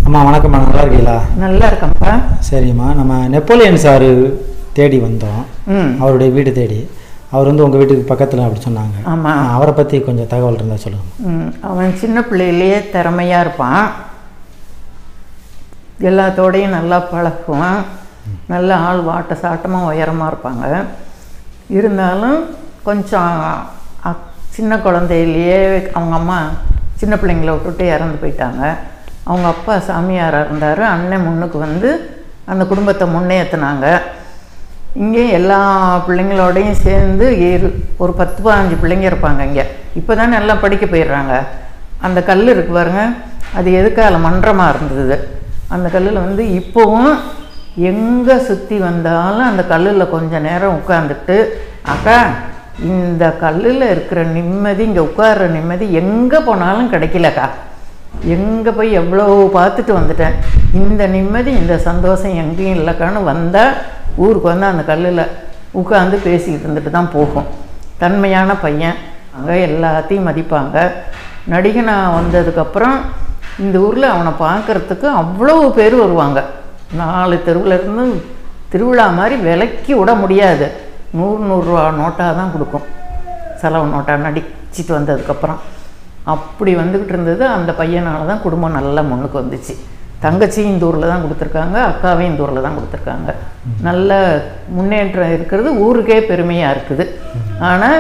அம்மா வணக்கம்மா நல்லா இருக்கீங்களா நல்லா இருக்கேன்ப்பா சரிம்மா நம்ம நெப்போலியன் சார் தேடி வந்தோம் ம் அவருடைய வீடு தேடி அவர் வந்து உங்கள் வீட்டுக்கு பக்கத்தில் அப்படி சொன்னாங்க ஆமாம் ஆ, அவரை பற்றி கொஞ்சம் தகவல் இருந்தால் சொல்லுங்கள் ம் அவன் சின்ன பிள்ளையிலேயே திறமையாக இருப்பான் எல்லாத்தோடையும் நல்லா பழகுவான் நல்ல ஆள் வாட்ட சாட்டமாக உயரமாக இருப்பாங்க இருந்தாலும் கொஞ்சம் அ- சின்ன குழந்தையிலேயே அவங்க அம்மா சின்ன பிள்ளைங்கள விட்டுட்டு இறந்து போயிட்டாங்க அவங்க அப்பா சாமியாராக இருந்தார் அண்ணன் முன்னுக்கு வந்து அந்த குடும்பத்தை முன்னேற்றினாங்க இங்கே எல்லா பிள்ளைங்களோடையும் சேர்ந்து ஏறு ஒரு பத்து பதினஞ்சு பிள்ளைங்க இருப்பாங்க இங்கே இப்போ தானே எல்லாம் படிக்க போயிடுறாங்க அந்த கல் இருக்கு பாருங்க அது எதுக்கால மன்றமாக இருந்தது அந்த கல்லில் வந்து இப்போவும் எங்கே சுற்றி வந்தாலும் அந்த கல்லில் கொஞ்ச நேரம் உட்காந்துட்டு அக்கா இந்த கல்லில் இருக்கிற நிம்மதி இங்கே உட்கார்ற நிம்மதி எங்கே போனாலும் கிடைக்கலக்கா எங்கே போய் எவ்வளோ பார்த்துட்டு வந்துட்டேன் இந்த நிம்மதி இந்த சந்தோஷம் எங்கேயும் இல்லைக்கான்னு வந்தால் ஊருக்கு வந்து அந்த கல்லில் உட்காந்து பேசிக்கிட்டு இருந்துட்டு தான் போகும் தன்மையான பையன் அங்கே எல்லாத்தையும் மதிப்பாங்க நடிகனாக வந்ததுக்கப்புறம் இந்த ஊரில் அவனை பார்க்கறதுக்கு அவ்வளோ பேர் வருவாங்க நாலு தெருவுல இருந்து திருவிழா மாதிரி விலைக்கு விட முடியாது நூறு நூறுரூவா நோட்டாக தான் கொடுக்கும் செலவு நோட்டாக நடிச்சிட்டு வந்ததுக்கப்புறம் அப்படி வந்துக்கிட்டு இருந்தது அந்த பையனால தான் குடும்பம் நல்லா முன்னுக்கு வந்துச்சு தங்கச்சியும் இந்த ஊரில் தான் கொடுத்துருக்காங்க அக்காவையும் இந்த ஊரில் தான் கொடுத்துருக்காங்க நல்ல முன்னேற்றம் இருக்கிறது ஊருக்கே பெருமையாக இருக்குது ஆனால்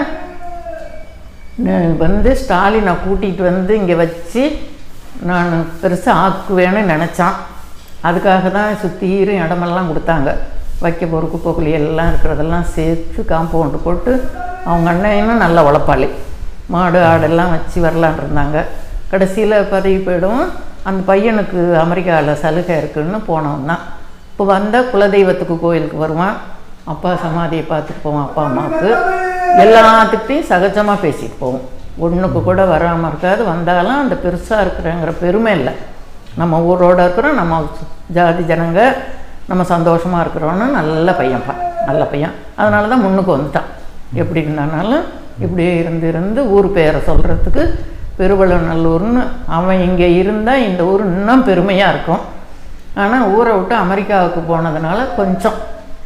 ந- வந்து ஸ்டாலினை கூட்டிகிட்டு வந்து இங்கே வச்சு நான் பெருசாக ஆக்குவேன்னு நினச்சான் அதுக்காக தான் சுத்தீரும் இடமெல்லாம் கொடுத்தாங்க வைக்க போகிற குப்பை குழி எல்லாம் இருக்கிறதெல்லாம் சேர்த்து காம்பவுண்டு போட்டு அவங்க அண்ணனும் நல்ல உழைப்பாளி மாடு ஆடெல்லாம் வச்சு வரலான் இருந்தாங்க கடைசியில் பதவி போயிடும் அந்த பையனுக்கு அமெரிக்காவில் சலுகை இருக்குன்னு போனவன் தான் இப்போ வந்தால் குலதெய்வத்துக்கு கோயிலுக்கு வருவான் அப்பா சமாதியை பார்த்துட்டு போவான் அப்பா அம்மாவுக்கு எல்லாத்துக்கிட்டையும் சகஜமாக பேசிட்டு போவோம் ஒன்றுக்கு கூட வராமல் இருக்காது வந்தாலும் அந்த பெருசாக இருக்கிறங்கிற பெருமை இல்லை நம்ம ஊரோட இருக்கிறோம் நம்ம ஜாதி ஜனங்க நம்ம சந்தோஷமாக இருக்கிறோன்னு நல்ல பையன்ப்பா நல்ல பையன் அதனால தான் முன்னுக்கு வந்துட்டான் எப்படி இருந்தானாலும் இப்படியே இருந்து இருந்து ஊர் பேரை சொல்கிறதுக்கு பெருவளநல்லூர்னு அவன் இங்கே இருந்தால் இந்த ஊர் இன்னும் பெருமையாக இருக்கும் ஆனால் ஊரை விட்டு அமெரிக்காவுக்கு போனதுனால கொஞ்சம்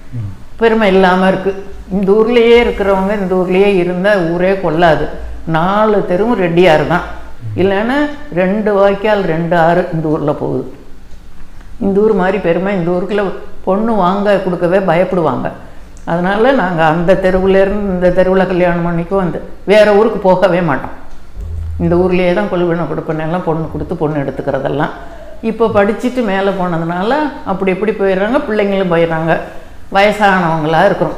பெருமை இல்லாமல் இருக்குது இந்த ஊர்லேயே இருக்கிறவங்க இந்த ஊர்லேயே இருந்தால் ஊரே கொள்ளாது நாலு தெருவும் ரெட்டியார் தான் இல்லைன்னா ரெண்டு வாய்க்கால் ரெண்டு ஆறு இந்த ஊரில் போகுது இந்த ஊர் மாதிரி பெருமை இந்த ஊருக்குள்ள பொண்ணு வாங்க கொடுக்கவே பயப்படுவாங்க அதனால் நாங்கள் அந்த தெருவுலேருந்து இந்த தெருவில் கல்யாணம் பண்ணிக்கோ வந்து வேறு ஊருக்கு போகவே மாட்டோம் இந்த ஊர்லேயே தான் கொள்வனை கொடுப்பேன் எல்லாம் பொண்ணு கொடுத்து பொண்ணு எடுத்துக்கிறதெல்லாம் இப்போ படிச்சுட்டு மேலே போனதுனால அப்படி இப்படி போயிடுறாங்க பிள்ளைங்களும் போயிடுறாங்க வயசானவங்களா இருக்கிறோம்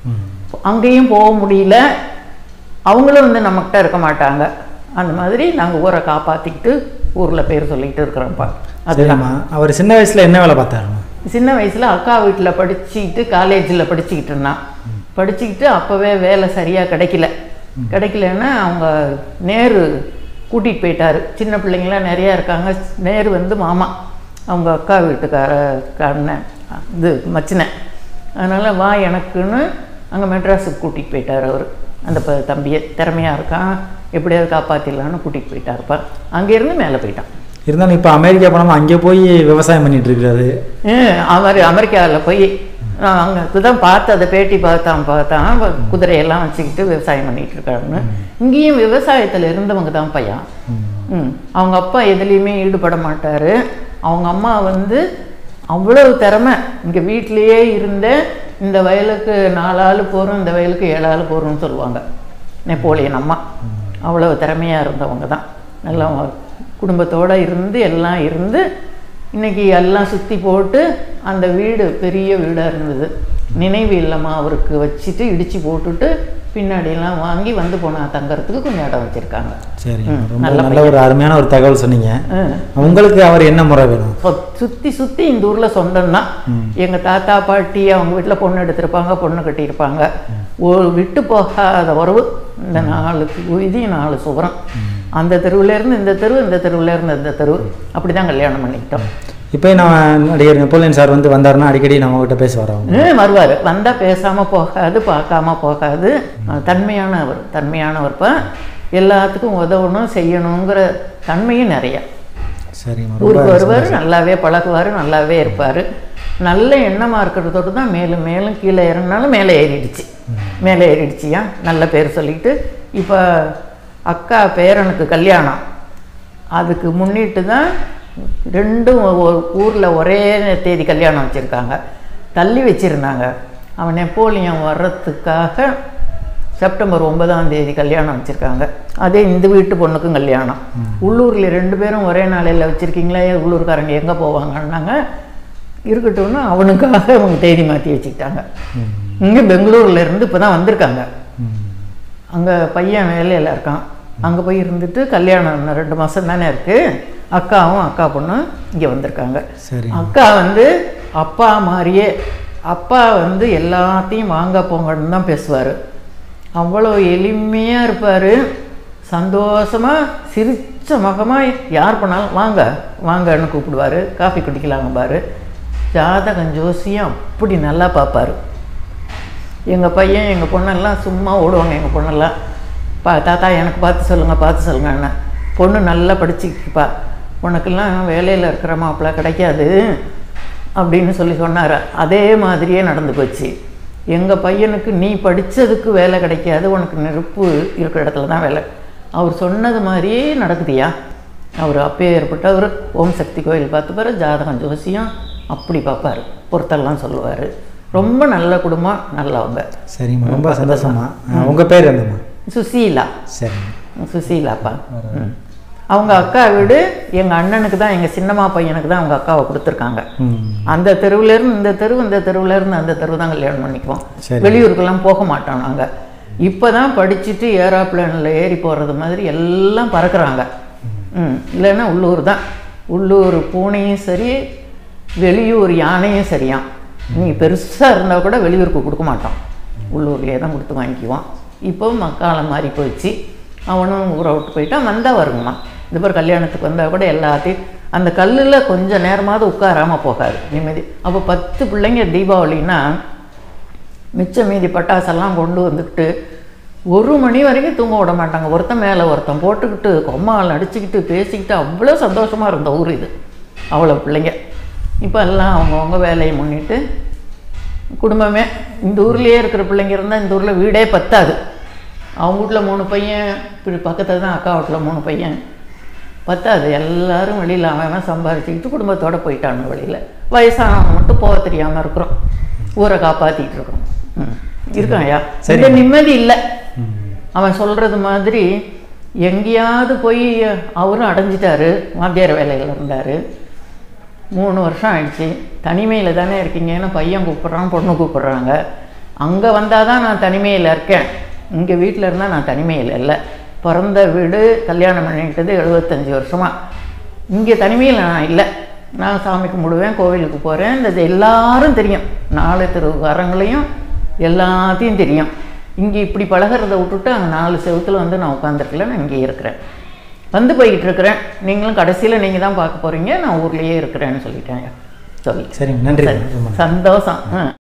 அங்கேயும் போக முடியல அவங்களும் வந்து நம்மக்கிட்ட இருக்க மாட்டாங்க அந்த மாதிரி நாங்கள் ஊரை காப்பாற்றிக்கிட்டு ஊரில் பேர் சொல்லிக்கிட்டு இருக்கிறோம்ப்பா அது சரிம்மா அவர் சின்ன வயசில் என்ன வேலை பார்த்தாருமா சின்ன வயசில் அக்கா வீட்டில் படிச்சுக்கிட்டு காலேஜில் படிச்சுக்கிட்டு இருந்தான் படிச்சுக்கிட்டு அப்போவே வேலை சரியாக கிடைக்கல கிடைக்கலன்னா அவங்க நேரு கூட்டிகிட்டு போயிட்டாரு சின்ன பிள்ளைங்களாம் நிறையா இருக்காங்க நேரு வந்து மாமா அவங்க அக்கா வீட்டுக்கார அண்ணன் இது மச்சினன் அதனால் வா எனக்குன்னு அங்கே மெட்ராஸுக்கு கூட்டிகிட்டு போயிட்டார் அவர் அந்த ப தம்பியை திறமையாக இருக்கான் எப்படியாவது காப்பாற்றிடலான்னு கூட்டிகிட்டு போயிட்டாருப்பா அங்கேருந்து மேலே போயிட்டான் இருந்தாலும் இப்போ அமெரிக்கா போனோம் அங்கே போய் விவசாயம் பண்ணிட்டு இருக்கிறாரு ஹம், அவர் அமெரிக்காவில் போய் அங்கே இப்போதான் பார்த்து அதை பேட்டி பார்த்தான் பார்த்தான் அவ குதிரையெல்லாம் வச்சுக்கிட்டு விவசாயம் பண்ணிட்டு இருக்காருன்னு இங்கேயும் விவசாயத்தில் இருந்தவங்க தான் பையன் ம் அவங்க அப்பா எதுலேயுமே ஈடுபட மாட்டார் அவங்க அம்மா வந்து அவ்வளவு திறமை இங்கே வீட்டிலேயே இருந்த இந்த வயலுக்கு நாலு ஆள் போகிறோம் இந்த வயலுக்கு ஏழு ஆள் போகிறோம்னு சொல்லுவாங்க நெப்போலியன் அம்மா அவ்வளவு திறமையாக இருந்தவங்க தான் நல்லா குடும்பத்தோடு இருந்து எல்லாம் இருந்து இன்னைக்கு எல்லாம் சுற்றி போட்டு அந்த வீடு பெரிய வீடாக இருந்தது நினைவு இல்லமா அவருக்கு வச்சுட்டு இடித்து போட்டுட்டு பின்னாடியெல்லாம் வாங்கி வந்து போனா தங்கறதுக்கு கொஞ்சம் இடம் வச்சுருக்காங்க சரி ம், ரொம்ப நல்ல நல்ல ஒரு அருமையான ஒரு தகவல் சொன்னீங்க ம். உங்களுக்கு அவர் என்ன முறை வேணும் சுற்றி சுற்றி இந்த ஊரில் சொந்தம்தான் எங்கள் தாத்தா பாட்டி அவங்க வீட்டில் பொண்ணு எடுத்திருப்பாங்க பொண்ணு கட்டியிருப்பாங்க ஒரு விட்டு போகாத உறவு இந்த நாலு இது நாலு சுவரம் அந்த தெருவுலேருந்து இந்த தெரு இந்த தெருவுலேருந்து இந்த தெரு அப்படி தான் கல்யாணம் பண்ணிக்கிட்டோம் இப்போ நம்ம நடிகர் நெப்போலியன் சார் வந்து வந்தாருன்னா அடிக்கடி நம்ம கிட்ட பேசுவார் அவங்க ம் வருவார் வந்தால் பேசாமல் போகாது பார்க்காம போகாது அஹ் தன்மையானவர் தன்மையானவர்ப்ப எல்லாத்துக்கும் உதவணும் செய்யணுங்கிற தன்மையும் நிறைய சரிங்கம்மா ரொம்ப ஊருக்கு வருவார் நல்லாவே பழகுவார் நல்லாவே இருப்பார் நல்ல எண்ணமாக இருக்கிறதோடு தான் மேலும் மேலும் கீழே இறங்கினாலும் மேலே ஏறிடுச்சு மேலே ஏறிடுச்சியா நல்ல பேர் சொல்லிட்டு இப்போ அக்கா பேரனுக்கு கல்யாணம் அதுக்கு முன்னிட்டு தான் ரெண்டும் ஊரில் ஒரே தேதி கல்யாணம் வச்சுருக்காங்க தள்ளி வச்சுருந்தாங்க அவன் நெப்போலியன் வர்றதுக்காக செப்டம்பர் ஒன்பதாம் தேதி கல்யாணம் வச்சுருக்காங்க அதே இந்த வீட்டு பொண்ணுக்கும் கல்யாணம் உள்ளூரில் ரெண்டு பேரும் ஒரே நாளையில் வச்சுருக்கீங்களே உள்ளூர்காரங்க எங்கே போவாங்கன்னாங்க இருக்கட்டும்னு அவனுக்காக அவங்க தேதி மாற்றி வச்சுக்கிட்டாங்க இங்கே பெங்களூர்ல இருந்து இப்போ தான் வந்திருக்காங்க அங்கே பையன் வேலையில் இருக்கான் அங்கே போய் இருந்துட்டு கல்யாணம் இன்னும் ரெண்டு மாதம் தானே இருக்குது அக்காவும் அக்கா பொண்ணும் இங்கே வந்திருக்காங்க சரி அக்கா வந்து அப்பா மாதிரியே அப்பா வந்து எல்லாத்தையும் வாங்க போங்கன்னு தான் பேசுவார் அவ்வளோ எளிமையாக இருப்பார் சந்தோஷமாக சிரிச்ச முகமாக யார் பண்ணாலும் வாங்க வாங்கன்னு கூப்பிடுவார் காஃபி குடிக்கலாங்க பாரு ஜாதகம் ஜோசியம் அப்படி நல்லா பார்ப்பாரு எங்கள் பையன் எங்கள் பொண்ணெல்லாம் சும்மா ஓடுவாங்க எங்கள் பொண்ணெல்லாம் பா தாத்தா எனக்கு பார்த்து சொல்லுங்கள் பார்த்து சொல்லுங்கன்னு பொண்ணு நல்லா படிச்சுக்கிப்பா உனக்கெல்லாம் வேலையில் இருக்கிற மாப்பிள்ள கிடைக்காது அப்படின்னு சொல்லி சொன்னார் அதே மாதிரியே நடந்து போச்சு எங்கள் பையனுக்கு நீ படித்ததுக்கு வேலை கிடைக்காது உனக்கு நெருப்பு இருக்கிற இடத்துல தான் வேலை அவர் சொன்னது மாதிரியே நடக்குதியா அவர் அப்பயே ஏற்பட்டவர் ஓம் சக்தி கோயில் பார்த்துப்பாரு ஜாதகம் ஜோசியம் அப்படி பார்ப்பாரு பொருத்தெல்லாம் சொல்லுவார் ரொம்ப நல்ல குடும்பம் நல்லவங்க சரிம்மா ரொம்ப சந்தோஷமா ஆ, உங்க பேர் என்னம்மா சுசீலா சரிங்க சுசீலாப்பா ம். அவங்க அக்கா வீடு எங்கள் அண்ணனுக்கு தான் எங்கள் சின்னம்மா பையனுக்கு தான் அவங்க அக்காவை கொடுத்துருக்காங்க ம் அந்த தெருவுலேருந்து இந்த தெரு இந்த தெருவுலேருந்து அந்த தெருவு தான் கல்யாணம் பண்ணிக்குவோம் சரி. வெளியூருக்கெல்லாம் போக மாட்டோம் நாங்கள் இப்போ தான் படிச்சுட்டு ஏரோப்ளேனில் ஏறி போகிறது மாதிரி எல்லாம் பறக்குறாங்க ம் இல்லைன்னா உள்ளூர் தான் உள்ளூர் பூனையும் சரி வெளியூர் யானையும் சரியாம் நீ பெருசாக இருந்தால் கூட வெளியூருக்கு கொடுக்க மாட்டோம் உள்ளூர்லேயே தான் கொடுத்து வாங்கிக்குவோம் இப்போ மக்காலம் மாறி போயிடுச்சு அவனும் ஊரை விட்டு போயிட்டான் வந்தால் வருங்கம்மா இந்த பேர் கல்யாணத்துக்கு வந்தால் கூட எல்லாத்தையும் அந்த கல்லில் கொஞ்சம் நேரமாவது உட்காராமல் போகாது நிம்மதி அப்போ பத்து பிள்ளைங்க தீபாவளின்னா மிச்ச மீதி பட்டாசெல்லாம் கொண்டு வந்துக்கிட்டு ஒரு மணி வரைக்கும் தூங்க விட மாட்டாங்க ஒருத்தன் மேலே ஒருத்தன் போட்டுக்கிட்டு கொம்மால் அடிச்சுக்கிட்டு பேசிக்கிட்டு அவ்வளோ சந்தோஷமாக இருந்த ஊர் இது அவ்வளோ பிள்ளைங்க இப்போ எல்லாம் அவங்கவுங்க வேலையை முன்னிட்டு குடும்பமே இந்த ஊர்லேயே இருக்கிற பிள்ளைங்க இருந்தால் இந்த ஊரில் வீடே பத்தாது அவங்க வீட்டில் மூணு பையன் இப்படி பக்கத்தில் தான் அக்கா வீட்டில் மூணு பையன் பத்தாது எல்லாரும் வெளியில் அவன் அவன் சம்பாரிச்சுக்கிட்டு குடும்பத்தோடு போயிட்டானுங்க வெளியில் வயசானவங்க மட்டும் போக தெரியாமல் இருக்கிறோம் ஊரை காப்பாற்றிட்டு இருக்கிறோம் ம் இருக்கான் ஐயா சரி. இந்த நிம்மதி இல்லை ம் அவன் சொல்கிறது மாதிரி எங்கேயாவது போய் அவரும் அடைஞ்சிட்டாரு வாத்தியார் வேலையில் இருந்தார் மூணு வருஷம் ஆயிடுச்சு தனிமையில் தானே இருக்கீங்கன்னு பையன் கூப்பிட்றான் பொண்ணு கூப்பிட்றாங்க அங்கே வந்தால் தான் நான் தனிமையில் இருக்கேன் இங்கே வீட்டில் இருந்தால் நான் தனிமையில் இல்லை பிறந்த வீடு கல்யாணம் பண்ணிக்கிட்டது எழுபத்தஞ்சி வருஷமாக இங்கே தனிமையில் நான் இல்லை நான் சாமி கும்பிடுவேன் கோவிலுக்கு போகிறேன் இந்த எல்லாரும் தெரியும் நாலு தெருவுக்காரங்களையும் எல்லாத்தையும் தெரியும் இங்கே இப்படி பழகிறத விட்டுட்டு அங்கே நாலு செவுத்துல வந்து நான் உட்காந்துருக்கல நான் இங்கே இருக்கிறேன் வந்து போய்கிட்டு இருக்கிறேன் நீங்களும் கடைசியில் நீங்கள் தான் பார்க்க போகிறீங்க நான் ஊர்லேயே இருக்கிறேன்னு சொல்லிட்டேன் சொல்லி சரிங்க நன்றி ரொம்ப நன்றி. சந்தோஷம் ம்